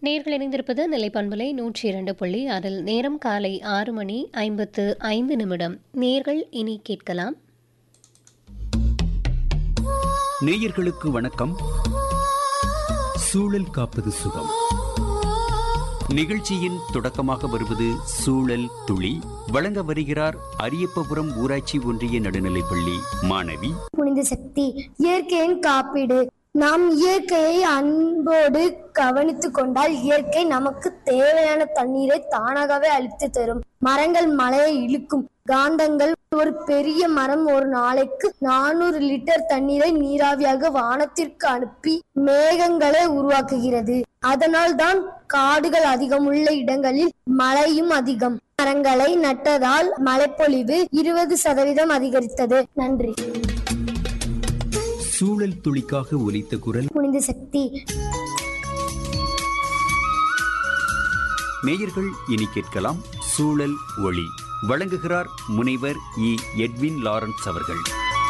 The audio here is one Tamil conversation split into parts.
நேர்கள் இணைந்திருப்பது நிலைப்பண்பலை நூற்றி இரண்டு புள்ளி அதில் நேரம் காலை ஆறு மணி ஐம்பத்து ஐந்து நிமிடம் நேர்கள் இனி கேட்கலாம் நேயர்களுக்கு வணக்கம் சூழல் காப்பது சுகம் நிகழ்ச்சியின் தொடக்கமாக வருவது சூழல் துளி வழங்க வருகிறார் அரியப்பபுரம் ஊராட்சி ஒன்றிய நடுநிலைப்பள்ளி மாணவி புனித சக்தி இயற்கையின் காப்பீடு நாம் இயற்கையை அன்போடு கவனித்துக் கொண்டால் இயற்கை நமக்கு தேவையான தண்ணீரை தானாகவே அளித்து தரும் மரங்கள் மழையை இழுக்கும் காந்தங்கள் ஒரு பெரிய மரம் ஒரு நாளைக்கு நானூறு லிட்டர் தண்ணீரை நீராவியாக வானத்திற்கு அனுப்பி மேகங்களை உருவாக்குகிறது அதனால் தான் காடுகள் அதிகம் உள்ள இடங்களில் மழையும் அதிகம் மரங்களை நட்டதால் மழைப்பொழிவு இருபது சதவீதம் அதிகரித்தது நன்றி சூழல் துளிக்காக ஒலித்த குரல் புனித சக்தி நேயர்கள் இனி கேட்கலாம் சூழல் ஒளி வழங்குகிறார் முனைவர் இ எட்வின் லாரன்ஸ் அவர்கள்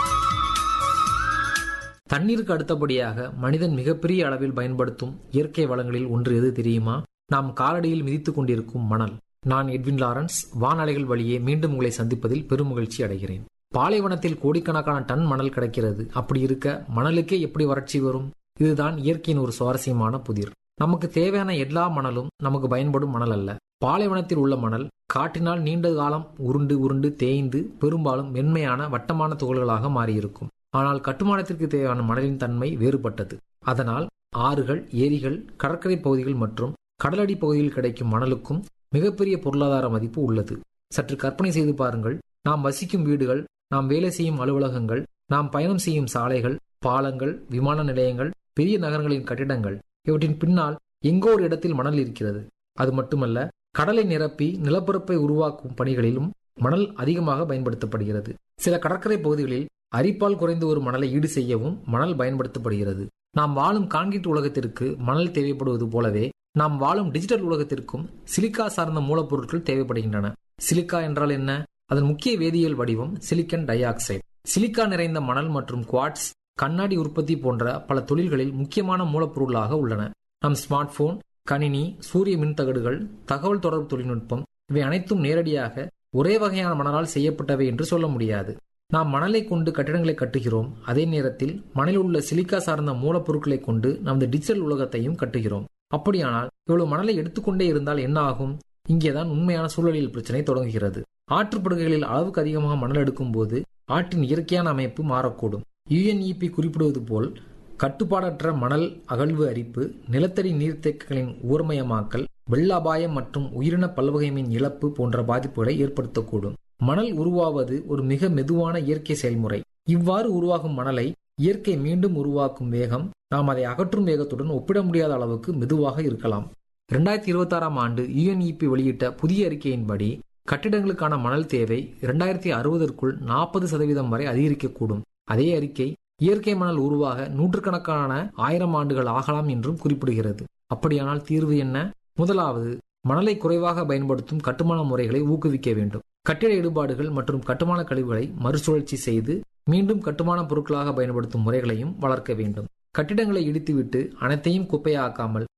தண்ணீருக்கு அடுத்தபடியாக மனிதன் மிகப்பெரிய அளவில் பயன்படுத்தும் இயற்கை வளங்களில் ஒன்று எது தெரியுமா நாம் காலடியில் மிதித்துக் கொண்டிருக்கும் மணல் நான் எட்வின் லாரன்ஸ் வானலைகள் வழியே மீண்டும் உங்களை சந்திப்பதில் பெருமகிழ்ச்சி அடைகிறேன் பாலைவனத்தில் கோடிக்கணக்கான டன் மணல் கிடைக்கிறது அப்படி இருக்க மணலுக்கே எப்படி வறட்சி வரும் இதுதான் இயற்கையின் ஒரு சுவாரஸ்யமான புதிர் நமக்கு தேவையான எல்லா மணலும் நமக்கு பயன்படும் மணல் அல்ல பாலைவனத்தில் உள்ள மணல் காற்றினால் நீண்ட காலம் உருண்டு உருண்டு தேய்ந்து பெரும்பாலும் மென்மையான வட்டமான துகள்களாக மாறியிருக்கும் ஆனால் கட்டுமானத்திற்கு தேவையான மணலின் தன்மை வேறுபட்டது அதனால் ஆறுகள் ஏரிகள் கடற்கரை பகுதிகள் மற்றும் கடலடி பகுதியில் கிடைக்கும் மணலுக்கும் மிகப்பெரிய பொருளாதார மதிப்பு உள்ளது சற்று கற்பனை செய்து பாருங்கள் நாம் வசிக்கும் வீடுகள் நாம் வேலை செய்யும் அலுவலகங்கள் நாம் பயணம் செய்யும் சாலைகள் பாலங்கள் விமான நிலையங்கள் பெரிய நகரங்களின் கட்டிடங்கள் இவற்றின் பின்னால் எங்கோ ஒரு இடத்தில் மணல் இருக்கிறது அது மட்டுமல்ல கடலை நிரப்பி நிலப்பரப்பை உருவாக்கும் பணிகளிலும் மணல் அதிகமாக பயன்படுத்தப்படுகிறது சில கடற்கரை பகுதிகளில் அரிப்பால் குறைந்து ஒரு மணலை ஈடு செய்யவும் மணல் பயன்படுத்தப்படுகிறது நாம் வாழும் கான்கிரீட் உலகத்திற்கு மணல் தேவைப்படுவது போலவே நாம் வாழும் டிஜிட்டல் உலகத்திற்கும் சிலிக்கா சார்ந்த மூலப்பொருட்கள் தேவைப்படுகின்றன சிலிக்கா என்றால் என்ன அதன் முக்கிய வேதியியல் வடிவம் சிலிக்கன் டை ஆக்சைடு சிலிக்கா நிறைந்த மணல் மற்றும் குவாட்ஸ் கண்ணாடி உற்பத்தி போன்ற பல தொழில்களில் முக்கியமான மூலப்பொருளாக உள்ளன நம் ஸ்மார்ட் போன் கணினி சூரிய மின்தகடுகள் தகவல் தொடர்பு தொழில்நுட்பம் இவை அனைத்தும் நேரடியாக ஒரே வகையான மணலால் செய்யப்பட்டவை என்று சொல்ல முடியாது நாம் மணலை கொண்டு கட்டிடங்களை கட்டுகிறோம் அதே நேரத்தில் மணலில் உள்ள சிலிக்கா சார்ந்த மூலப்பொருட்களை கொண்டு நமது டிஜிட்டல் உலகத்தையும் கட்டுகிறோம் அப்படியானால் இவ்வளவு மணலை எடுத்துக்கொண்டே இருந்தால் என்ன ஆகும் இங்கேதான் உண்மையான சூழலியல் பிரச்சனை தொடங்குகிறது ஆற்றுப்படுகைகளில் அளவுக்கு அதிகமாக மணல் எடுக்கும் போது ஆற்றின் இயற்கையான அமைப்பு மாறக்கூடும் யுஎன்இபி குறிப்பிடுவது போல் கட்டுப்பாடற்ற மணல் அகழ்வு அரிப்பு நிலத்தடி நீர்த்தேக்கங்களின் ஊர்மயமாக்கல் வெள்ள அபாயம் மற்றும் உயிரின பல்வகைமையின் இழப்பு போன்ற பாதிப்புகளை ஏற்படுத்தக்கூடும் மணல் உருவாவது ஒரு மிக மெதுவான இயற்கை செயல்முறை இவ்வாறு உருவாகும் மணலை இயற்கை மீண்டும் உருவாக்கும் வேகம் நாம் அதை அகற்றும் வேகத்துடன் ஒப்பிட முடியாத அளவுக்கு மெதுவாக இருக்கலாம் இரண்டாயிரத்தி இருபத்தி ஆறாம் ஆண்டு யுஎன்இபி வெளியிட்ட புதிய அறிக்கையின்படி கட்டிடங்களுக்கான மணல் தேவை இரண்டாயிரத்தி அறுபதற்குள் நாற்பது சதவீதம் வரை அதிகரிக்கக்கூடும் அதே அறிக்கை இயற்கை மணல் உருவாக நூற்றுக்கணக்கான ஆயிரம் ஆண்டுகள் ஆகலாம் என்றும் குறிப்பிடுகிறது அப்படியானால் தீர்வு என்ன முதலாவது மணலை குறைவாக பயன்படுத்தும் கட்டுமான முறைகளை ஊக்குவிக்க வேண்டும் கட்டிட இடுபாடுகள் மற்றும் கட்டுமான கழிவுகளை மறுசுழற்சி செய்து மீண்டும் கட்டுமான பொருட்களாக பயன்படுத்தும் முறைகளையும் வளர்க்க வேண்டும் கட்டிடங்களை இடித்துவிட்டு அனைத்தையும் குப்பையாக்காமல்